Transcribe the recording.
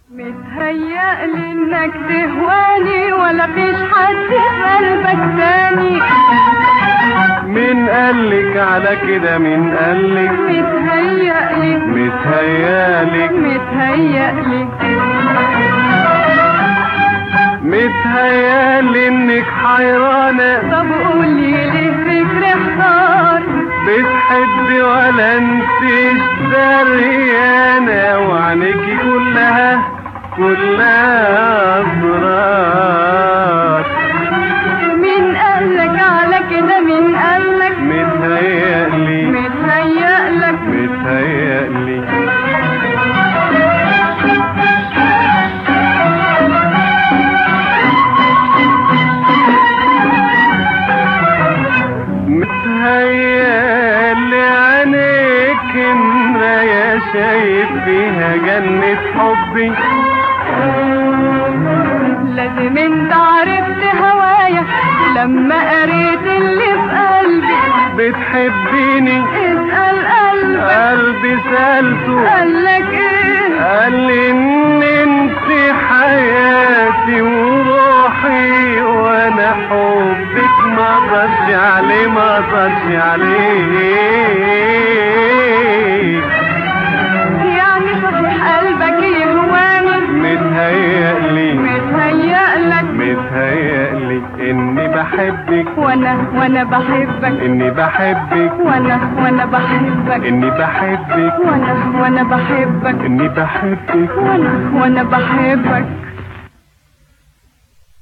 متهيألي انك تهواني ولا فيش حد في قلبك تاني مين قالك على كده مين قالك متهيألي متهيالك متهيألي متهيالي انك حيرانة طب قولي ليه فكر احتار بتحبي ولا انتش دريانة وعينيكي كلها كلها اسرار مين قالك على كده مين قالك متهيألي متهيألك متهيألي متهيألي عينيك المراية شايف فيها جنة حبي لازم انت عرفت هوايا لما قريت اللي في قلبي بتحبيني اسأل قلبك قلبي سألته قالك ايه قال لي ان انت حياتي وروحي وانا حبك ما اقدرش عليه ما اقدرش عليه يعني صحيح قلبك يهواني متهيألي متهيألك متهيألي اني بحبك وانا وانا بحبك اني بحبك وانا وانا بحبك اني بحبك وانا وانا بحبك اني بحبك وانا وانا بحبك